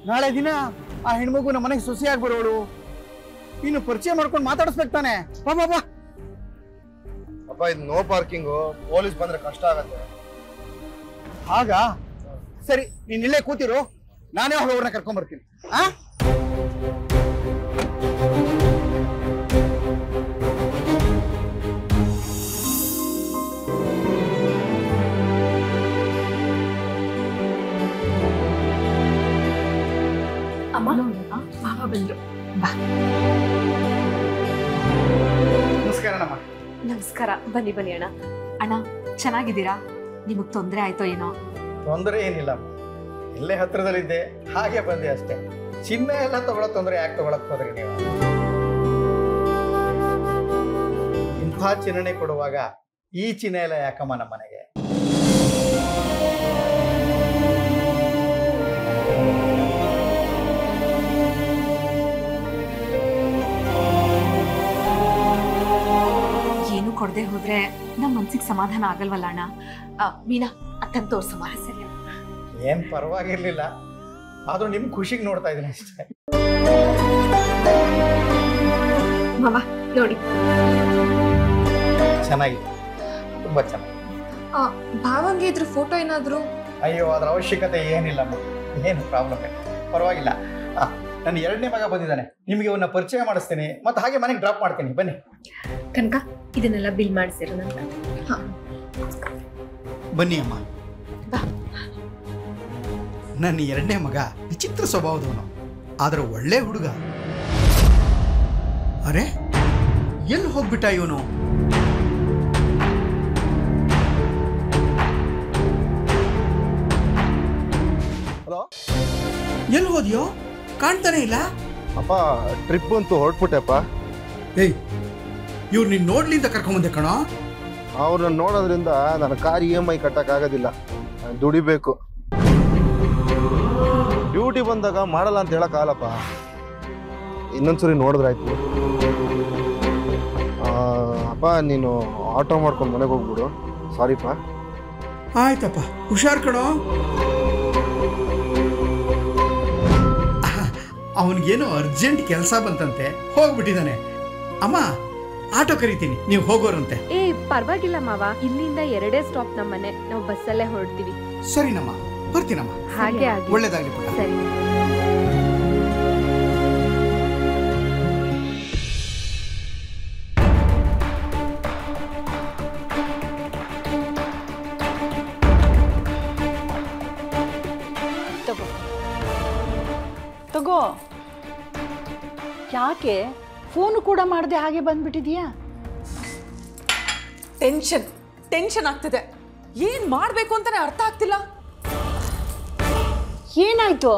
ನಾಳೆ ದಿನ ಆ ಹೆಣ್ಮಗು ನಮ್ಮ ಮನೆಗೆ ಸೊಸೆಯಾಗಿ ಬರೋಳು ನೀನು ಪರಿಚಯ ಮಾಡ್ಕೊಂಡು ಮಾತಾಡಿಸ್ಬೇಕು ತಾನೆ ಬಾ ಬಾ ಬಾ ಅಪ್ಪ ಇದು ನೋ ಪಾರ್ಕಿಂಗು ಪೊಲೀಸ್ ಬಂದ್ರೆ ಕಷ್ಟ ಆಗತ್ತೆ ಆಗ ಸರಿ ನೀನ್ ಇಲ್ಲೇ ಕೂತಿರು ನಾನೇ ಹೋಗಿ ಅವ್ರನ್ನ ಕರ್ಕೊಂಡ್ ಬರ್ತೀನಿ ಆ ಅಮ್ಮ ಮಾವ ಬಂದ್ರು ನಮಸ್ಕಾರ ನಮ್ಮ ನಮಸ್ಕಾರ ಬನ್ನಿ ಬನ್ನಿ ಅಣ್ಣ ಅಣ್ಣ ಚೆನ್ನಾಗಿದ್ದೀರಾ ನಿಮಗ್ ತೊಂದರೆ ಆಯ್ತೋ ಏನೋ ತೊಂದರೆ ಏನಿಲ್ಲ ಇಲ್ಲೇ ಹತ್ರದಲ್ಲಿದ್ದೆ ಹಾಗೆ ಬಂದೆ ಅಷ್ಟೇ ಚಿನ್ನ ಎಲ್ಲ ತಗೊಳಕ್ ತೊಂದರೆ ಯಾಕೆ ತಗೊಳಕ್ ಹೋದ್ರಿ ನೀವು ಇಂಥ ಚಿನ್ನನೆ ಕೊಡುವಾಗ ಈ ಚಿನ್ನ ಎಲ್ಲ ಯಾಕಮ್ಮ ನಮ್ಮ ಮನೆಗೆ ಏನು ಕೊಡದೆ ಹೋದ್ರೆ ನಮ್ ಮನ್ಸಿಗೆ ಸಮಾಧಾನ ಆಗಲ್ವಲ್ಲ ಅಣ್ಣ ಆ, ಮೀನಾ ಅತ್ತನ್ ತೋರ್ಸಮ್ಮ ಸರಿ ಏನ್ ಪರವಾಗಿರ್ಲಿಲ್ಲ ಆದ್ರೂ ನಿಮ್ ಖುಷಿಗೆ ನೋಡ್ತಾ ಇದೀನಿ ಅಷ್ಟೇ ಮಾವ ನೋಡಿ ಚೆನ್ನಾಗಿದೆ ತುಂಬಾ ಚೆನ್ನಾಗಿ ಭಾವಂಗೆ ಇದ್ರ ಫೋಟೋ ಏನಾದ್ರು ಅಯ್ಯೋ ಅದ್ರ ಅವಶ್ಯಕತೆ ಏನಿಲ್ಲಮ್ಮ ಏನು ಪ್ರಾಬ್ಲಮ್ ಇಲ್ಲ ಪರವಾಗಿಲ್ಲ ಆ, ನನ್ನ ಎರಡನೇ ಮಗ ಬಂದಿದ್ದಾನೆ ನಿಮಗೆ ಅವನ್ನ ಪರಿಚಯ ಮಾಡಿಸ್ತೀನಿ ಮತ್ತೆ ಹಾಗೆ ಮನೆಗೆ ಡ್ರಾಪ್ ಮಾಡ್ತೀನಿ ಬನ್ನಿ ಕನಕ ಇದನ್ನೆಲ್ಲ ಬಿಲ್ ಮಾಡಿಸಿರು ನಂತರ ಬನ್ನಿ ಅಮ್ಮ ಬಾ. ನನ್ನ ಎರಡನೇ ಮಗ ವಿಚಿತ್ರ ಸ್ವಭಾವದವನು ಆದ್ರೆ ಒಳ್ಳೆ ಹುಡುಗ ಅರೆ ಎಲ್ಲಿ ಹೋಗ್ಬಿಟ್ಟ ಇವನು ಹಲೋ ಎಲ್ಲಿ ಹೋದ್ಯೋ ಕಾಣ್ತಾನೆ ಇಲ್ಲ ಅಪ್ಪ ಟ್ರಿಪ್ ಅಂತೂ ಹೊರಟ್ಬಿಟ್ಟೆಪ್ಪ ಏಯ್ ಇವ್ರು ನೀನ್ ನೋಡ್ಲಿಂದ ಕರ್ಕೊಂಬಂದೆ ಕಣೋ ಅವ್ರನ್ನ ನೋಡೋದ್ರಿಂದ ನನ್ನ ಕಾರ್ ಇ ಎಮ್ ಐ ಕಟ್ಟಕ್ಕಾಗೋದಿಲ್ಲ ನಾನ್ ದುಡಿಬೇಕು ಡ್ಯೂಟಿ ಬಂದಾಗ ಮಾಡಲ್ಲ ಅಂತ ಹೇಳಕ್ಕಾಗಲ್ಲಪ್ಪ ಇನ್ನೊಂದ್ಸರಿ ನೋಡಿದ್ರಾಯ್ತು ಆ, ಅಪ್ಪ ನೀನು ಆಟೋ ಮಾಡ್ಕೊಂಡು ಮನೆಗೆ ಹೋಗ್ಬಿಡು ಸಾರಿಪ್ಪ ಆಯ್ತಪ್ಪ ಹುಷಾರ್ ಕಣೋ ಅವನಿಗೇನೋ ಅರ್ಜೆಂಟ್ ಕೆಲಸ ಬಂತಂತೆ ಹೋಗ್ಬಿಟ್ಟಿದ್ದಾನೆ ಅಮ್ಮ ಆಟೋ ಕರಿತೀನಿ ನೀವು ಹೋಗೋರಂತೆ ಏ ಪರವಾಗಿಲ್ಲ ಮಾವ ಇಲ್ಲಿಂದ ಎರಡೇ ಸ್ಟಾಪ್ ನಮ್ಮನೆ ನಾವು ಬಸ್ಸಲ್ಲೇ ಹೊರಡ್ತೀವಿ ಸರಿನಮ್ಮ ಬರ್ತೀನಮ್ಮ ಹಾಗೆ ಆಗಿ ಒಳ್ಳೇದಾಗ್ಲಿ ಪುಟ್ಟ ಸರಿ ತಗೋ ತಗೋ ಯಾಕೆ ಫೋನು ಕೂಡ ಮಾಡದೆ ಹಾಗೆ ಬಂದ್ಬಿಟ್ಟಿದೀಯಾ ಟೆನ್ಷನ್ ಟೆನ್ಷನ್ ಆಗ್ತಿದೆ ಏನ್ ಮಾಡ್ಬೇಕು ಅಂತಾನೆ ಅರ್ಥ ಆಗ್ತಿಲ್ಲ ಏನಾಯ್ತು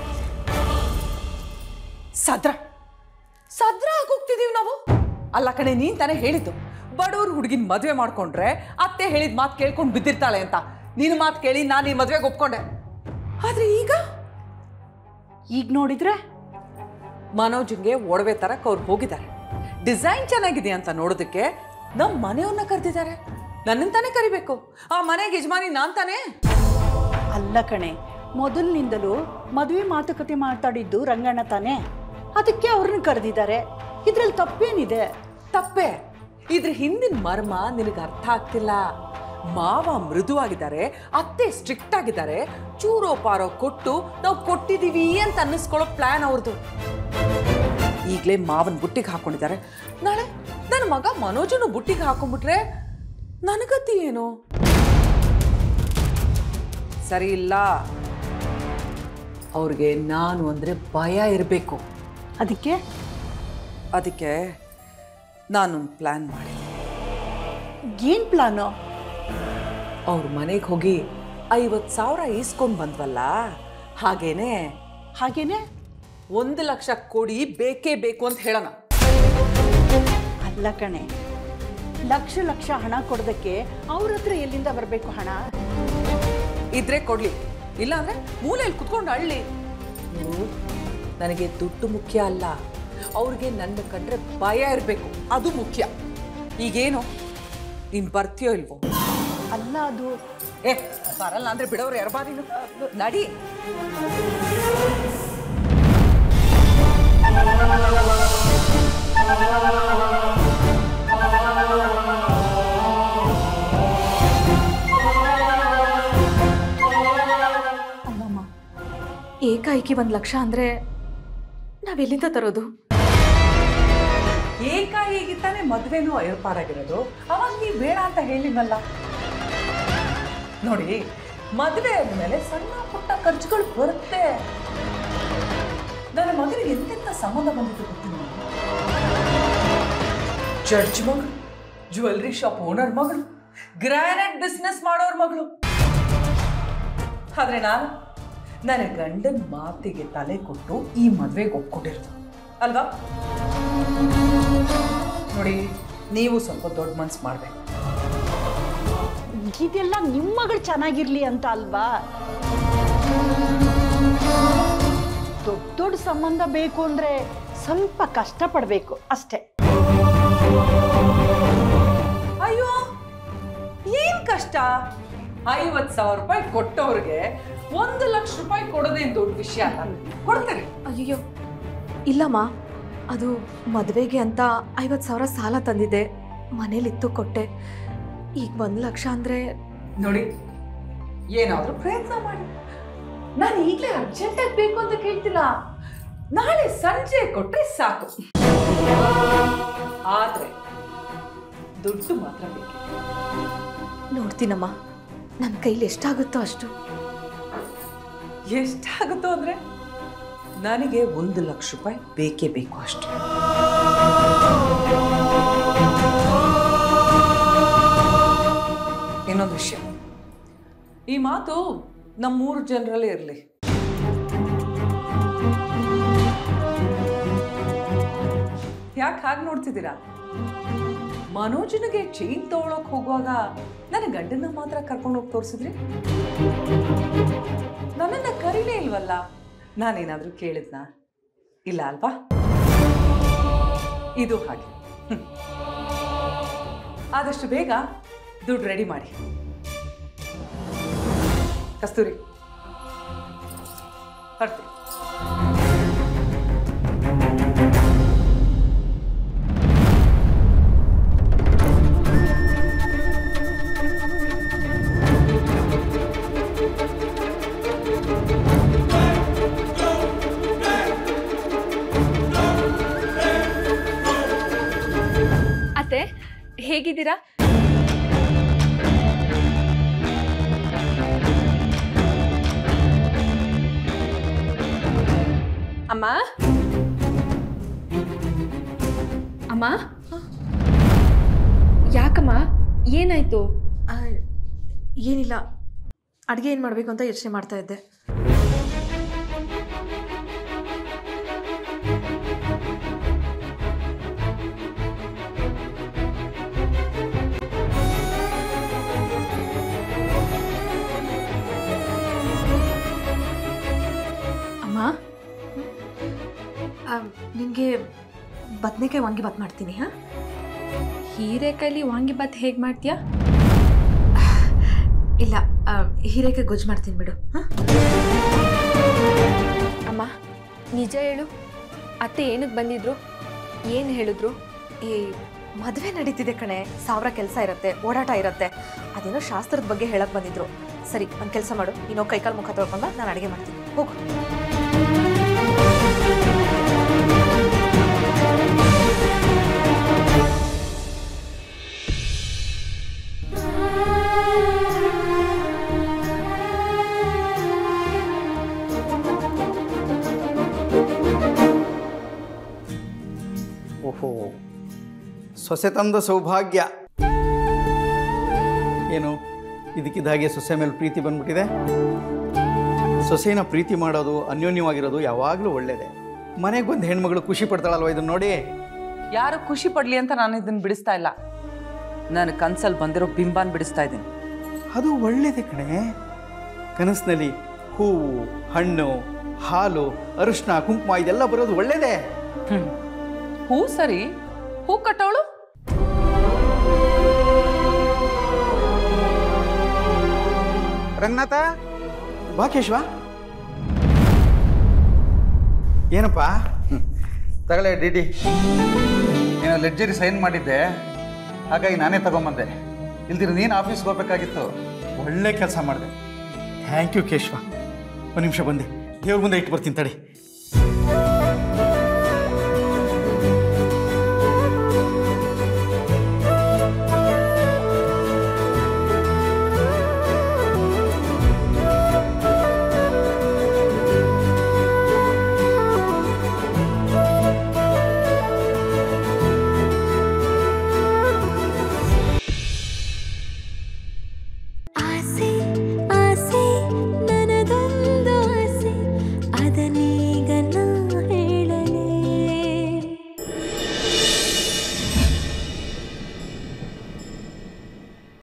ಸದ್ರ ಸದ್ರ ಆಗೋಗ್ತಿದೀವಿ ನಾವು ಅಲ್ಲ ಕಣೆ ನೀನ್ ತಾನೇ ಹೇಳಿದ್ದು ಬಡವ್ರ ಹುಡುಗಿನ ಮದ್ವೆ ಮಾಡ್ಕೊಂಡ್ರೆ ಅತ್ತೆ ಹೇಳಿದ ಮಾತು ಕೇಳ್ಕೊಂಡು ಬಿದ್ದಿರ್ತಾಳೆ ಅಂತ ನಿನ್ನ ಮಾತು ಕೇಳಿ ನಾನು ಈ ಮದ್ವೆಗೆ ಒಪ್ಕೊಂಡೆ ಆದ್ರೆ ಈಗ ಈಗ ನೋಡಿದ್ರೆ ಮನೋಜ್ಗೆ ಒಡವೆ ತರಕ್ ಅವ್ರು ಹೋಗಿದ್ದಾರೆ ಡಿಸೈನ್ ಚೆನ್ನಾಗಿದೆ ಅಂತ ನೋಡೋದಕ್ಕೆ ನಮ್ಮ ಮನೆಯವ್ರನ್ನ ಕರೆದಿದ್ದಾರೆ ನನ್ನನ್ನು ತಾನೇ ಕರಿಬೇಕು ಆ ಮನೆಗೆ ಯಜಮಾನಿ ನಾನ್ ತಾನೇ ಅಲ್ಲ ಕಣೆ ಮೊದಲಿನಿಂದಲೂ ಮದುವೆ ಮಾತುಕತೆ ಮಾತಾಡಿದ್ದು ರಂಗಣ್ಣ ತಾನೇ ಅದಕ್ಕೆ ಅವ್ರನ್ನ ಕರೆದಿದ್ದಾರೆ ಇದ್ರಲ್ಲಿ ತಪ್ಪೇನಿದೆ ತಪ್ಪೆ ಇದ್ರ ಹಿಂದಿನ ಮರ್ಮ ನಿನಗೆ ಅರ್ಥ ಆಗ್ತಿಲ್ಲ ಮಾವ ಮೃದುವಾಗಿದ್ದಾರೆ ಅತ್ತೆ ಸ್ಟ್ರಿಕ್ಟ್ ಆಗಿದ್ದಾರೆ ಚೂರೋ ಪಾರೋ ಕೊಟ್ಟು ನಾವು ಕೊಟ್ಟಿದೀವಿ ಅಂತ ಅನ್ನಿಸ್ಕೊಳ್ಳೋ ಪ್ಲಾನ್ ಅವ್ರದ್ದು ಈಗಲೇ ಮಾವನ್ ಬುಟ್ಟಿಗೆ ಹಾಕೊಂಡಿದ್ದಾರೆ ನಾಳೆ ನನ್ನ ಮಗ ಮನೋಜನು ಬುಟ್ಟಿಗೆ ಹಾಕೊಂಡ್ಬಿಟ್ರೆ ನನಗತಿ ಏನು ಸರಿ ಇಲ್ಲ ಅವ್ರಿಗೆ ನಾನು ಅಂದ್ರೆ ಭಯ ಇರಬೇಕು ಅದಕ್ಕೆ ಅದಕ್ಕೆ ನಾನೊಂದು ಪ್ಲ್ಯಾನ್ ಮಾಡಿದೆ ಏನ್ ಪ್ಲಾನು ಅವ್ರ ಮನೆಗೆ ಹೋಗಿ ಐವತ್ತು ಸಾವಿರ ಈಸ್ಕೊಂಡು ಬಂದ್ವಲ್ಲ ಹಾಗೇನೆ ಹಾಗೇನೆ ಒಂದು ಲಕ್ಷ ಕೊಡಿ ಬೇಕೇ ಬೇಕು ಅಂತ ಹೇಳೋಣ ಅಲ್ಲ ಕಣೆ ಲಕ್ಷ ಲಕ್ಷ ಹಣ ಕೊಡೋದಕ್ಕೆ ಅವ್ರ ಹತ್ರ ಎಲ್ಲಿಂದ ಬರಬೇಕು ಹಣ ಇದ್ರೆ ಕೊಡ್ಲಿ ಇಲ್ಲ ಅಂದ್ರೆ ಮೂಲೆಯಲ್ಲಿ ಕುತ್ಕೊಂಡು ಅಳ್ಳಿ ನೋಡು, ನನಗೆ ದುಡ್ಡು ಮುಖ್ಯ ಅಲ್ಲ ಅವ್ರಿಗೆ ನನ್ನ ಕಂಡ್ರೆ ಭಯ ಇರಬೇಕು ಅದು ಮುಖ್ಯ ಈಗೇನು ನೀನು ಬರ್ತೀಯೋ ಇಲ್ವೋ ಅಲ್ಲ ಅದು ಏ ಬರಲ್ಲ ಅಂದ್ರೆ ಬಿಡೋರು ಯಾರು ಬಾರಿನು ನಡಿ ಏಕಾಏಕಿ ಒಂದು ಲಕ್ಷ ಅಂದರೆ ನಾವೆಲ್ಲಿಂದ ತರೋದು ಏಕಾಏಕಿ ತಾನೇ ಮದುವೆನೂ ಏರ್ಪಾಡಾಗಿರೋದು ಅವಾಗ ನೀವು ಬೇಡ ಅಂತ ಹೇಳಿಲ್ವಲ್ಲ ನೋಡಿ ಮದುವೆ ಆದ್ಮೇಲೆ ಸಣ್ಣ ಪುಟ್ಟ ಖರ್ಚುಗಳು ಬರುತ್ತೆ ನನ್ನ ಮಗನಿಗೆ ಎಂತೆಂಥ ಸಂಬಂಧ ಬಂದಿತ್ತು ಗೊತ್ತಿಲ್ಲ ಜಡ್ಜ್ ಮಗಳು ಜ್ಯುವೆಲ್ರಿ ಶಾಪ್ ಓನರ್ ಮಗಳು ಗ್ರಾನೈಟ್ ಬಿಸ್ನೆಸ್ ಮಾಡೋರ್ ಮಗಳು ಆದ್ರೆ ನಾನು ನನ್ನ ಗಂಡನ ಮಾತಿಗೆ ತಲೆ ಕೊಟ್ಟು ಈ ಮದುವೆಗೆ ಒಪ್ಕೊಂಡಿರೋದು ಅಲ್ವಾ ನೋಡಿ ನೀವು ಸ್ವಲ್ಪ ದೊಡ್ಡ ಮನ್ಸು ಮಾಡ್ಬೇಕು ಇದೆಲ್ಲ ನಿಮ್ಮ ಮಗಳು ಚೆನ್ನಾಗಿರ್ಲಿ ಅಂತ ಅಲ್ವಾ ದೊಡ್ಡ ದೊಡ್ಡ ಸಂಬಂಧ ಬೇಕು ಅಂದ್ರೆ ಸ್ವಲ್ಪ ಕಷ್ಟಪಡಬೇಕು ಅಷ್ಟೇ ಅಯ್ಯೋ ಏನ್ ಕಷ್ಟ ಐವತ್ ಸಾವಿರ ರೂಪಾಯಿ ಕೊಟ್ಟವ್ರಿಗೆ ಒಂದು ಲಕ್ಷ ರೂಪಾಯಿ ಕೊಡೋದೇನ್ ದೊಡ್ಡ ವಿಷಯ ಅಲ್ಲ ಕೊಡ್ತಾರೆ ಅಯ್ಯೋ ಇಲ್ಲಮ್ಮ ಅದು ಮದುವೆಗೆ ಅಂತ ಐವತ್ತು ಸಾವಿರ ಸಾಲ ತಂದಿದ್ದೆ ಮನೇಲಿತ್ತು ಕೊಟ್ಟೆ ಈಗ ಒಂದು ಲಕ್ಷ ಅಂದರೆ ನೋಡಿ ಏನಾದ್ರೂ ಪ್ರಯತ್ನ ಮಾಡಿ ನಾನು ಈಗಲೇ ಅರ್ಜೆಂಟಾಗಿ ಬೇಕು ಅಂತ ಕೇಳ್ತಿಲ್ಲ ನಾಳೆ ಸಂಜೆ ಕೊಟ್ರೆ ಸಾಕು ಆದ್ರೆ ದುಡ್ಡು ಮಾತ್ರ ಬೇಕು ನೋಡ್ತೀನಮ್ಮ ನನ್ನ ಕೈಲಿ ಎಷ್ಟಾಗುತ್ತೋ ಅಷ್ಟು ಎಷ್ಟಾಗುತ್ತೋ ಅಂದ್ರೆ ನನಗೆ ಒಂದು ಲಕ್ಷ ರೂಪಾಯಿ ಬೇಕೇ ಬೇಕು ಅಷ್ಟೇ ಇನ್ನೊಂದು ವಿಷಯ ಈ ಮಾತು ನಮ್ಮೂರು ಜನರಲ್ಲೇ ಇರಲಿ ಯಾಕೆ ಹಾಗೆ ನೋಡ್ತಿದ್ದೀರಾ ಮನೋಜನಿಗೆ ಚೈನ್ ತಗೊಳಕ್ ಹೋಗುವಾಗ ನನ್ನ ಗಂಡನ ಮಾತ್ರ ಕರ್ಕೊಂಡು ಹೋಗಿ ತೋರಿಸಿದ್ರಿ ನನ್ನನ್ನ ಕರೀಲೇ ಇಲ್ವಲ್ಲ ನಾನೇನಾದ್ರೂ ಕೇಳಿದ್ನಾ ಇಲ್ಲ ಅಲ್ವಾ ಇದು ಹಾಗೆ ಹ್ಮ್. ಆದಷ್ಟು ಬೇಗ ದುಡ್ಡು ರೆಡಿ ಮಾಡಿ ಕಸ್ತೂರಿ ತರ್ತೀನಿ ಅತ್ತೆ ಹೇಗಿದ್ದೀರಾ ಅಮ್ಮ ಅಮ್ಮ ಯಾಕಮ್ಮ ಏನಾಯ್ತು ಆ, ಏನಿಲ್ಲ ಅಡುಗೆ ಏನು ಮಾಡಬೇಕು ಅಂತ ಯೋಚನೆ ಮಾಡ್ತಾ ಇದ್ದೆ ಅಮ್ಮ ನಿನಗೆ ಬದನೆಕಾಯಿ ವಾಂಗಿಬಾತ್ ಮಾಡ್ತೀನಿ ಹಾಂ ಹೀರೆಕಾಯಲ್ಲಿ ವಾಂಗಿಬಾತ್ ಹೇಗೆ ಮಾಡ್ತೀಯಾ ಇಲ್ಲ ಆ, ಹೀರೆಕಾಯಿ ಗೊಜ್ಜು ಮಾಡ್ತೀನಿ ಬಿಡು ಹಾಂ ಅಮ್ಮ ನಿಜ ಹೇಳು ಅತ್ತೆ ಏನಕ್ಕೆ ಬಂದಿದ್ರು ಏನು ಹೇಳಿದ್ರು ಈ ಮದುವೆ ನಡೀತಿದೆ ಕಣೆ ಸಾವಿರ ಕೆಲಸ ಇರುತ್ತೆ ಓಡಾಟ ಇರುತ್ತೆ ಅದೇನೋ ಶಾಸ್ತ್ರದ ಬಗ್ಗೆ ಹೇಳಕ್ ಬಂದಿದ್ರು ಸರಿ ಒಂದು ಕೆಲಸ ಮಾಡು ನೀನು ಕೈಕಾಲು ಮುಖ ತೊಳ್ಕೊಂಡ ನಾನು ಅಡುಗೆ ಮಾಡ್ತೀನಿ ಹೋಗು ಓಹೋ ಸೊಸೆ ತಂದ ಸೌಭಾಗ್ಯ ಏನು ಇದಕ್ಕಿದ್ದ ಹಾಗೆ ಸೊಸೆ ಮೇಲೆ ಪ್ರೀತಿ ಬಂದ್ಬಿಟ್ಟಿದೆ ಸೊಸೆನ ಪ್ರೀತಿ ಮಾಡೋದು ಅನ್ಯೋನ್ಯವಾಗಿರೋದು ಯಾವಾಗಲೂ ಒಳ್ಳೇದೆ ಮನೆಗೆ ಬಂದು ಹೆಣ್ಮಗಳು ಖುಷಿ ಪಡ್ತಾಳಲ್ವ ಇದನ್ನ ನೋಡಿ ಯಾರು ಖುಷಿ ಪಡ್ಲಿ ಅಂತ ನಾನು ಇದನ್ನ ಬಿಡಿಸ್ತಾ ಇಲ್ಲ ನಾನು ಕನ್ಸಲ್ಲಿ ಬಂದಿರೋ ಬಿಂಬಾನ್ ಬಿಡಿಸ್ತಾ ಇದ್ದೀನಿ ಅದು ಒಳ್ಳೇದೆ ಕಣೆ ಕನಸಿನಲ್ಲಿ ಹೂವು ಹಣ್ಣು ಹಾಲು ಅರಿಶಿನ ಕುಂಕುಮ ಇದೆಲ್ಲ ಬರೋದು ಒಳ್ಳೇದೇ ಹ್ಮ್. ಹೂ ಸರಿ ಹೂ ಕಟ್ಟವಳು ರಂಗನಾಥ ಬಾ ಕೇಶವ ಏನಪ್ಪ ತಗೊಳ್ಳೆ ಡಿ ಡಿ ನೀನು ಲೆಡ್ಜರಿ ಸೈನ್ ಮಾಡಿದ್ದೆ ಹಾಗಾಗಿ ನಾನೇ ತಗೊಂಬಂದೆ ಇಲ್ದಿರ ನೀನು ಆಫೀಸ್ಗೆ ಹೋಗ್ಬೇಕಾಗಿತ್ತು ಒಳ್ಳೆ ಕೆಲಸ ಮಾಡಿದೆ ಥ್ಯಾಂಕ್ ಯು ಕೇಶವ ಒಂದು ನಿಮಿಷ ಬಂದೆ ದೇವ್ರ ಮುಂದೆ ಇಟ್ಟು ಬರ್ತೀನಿ ತಡಿ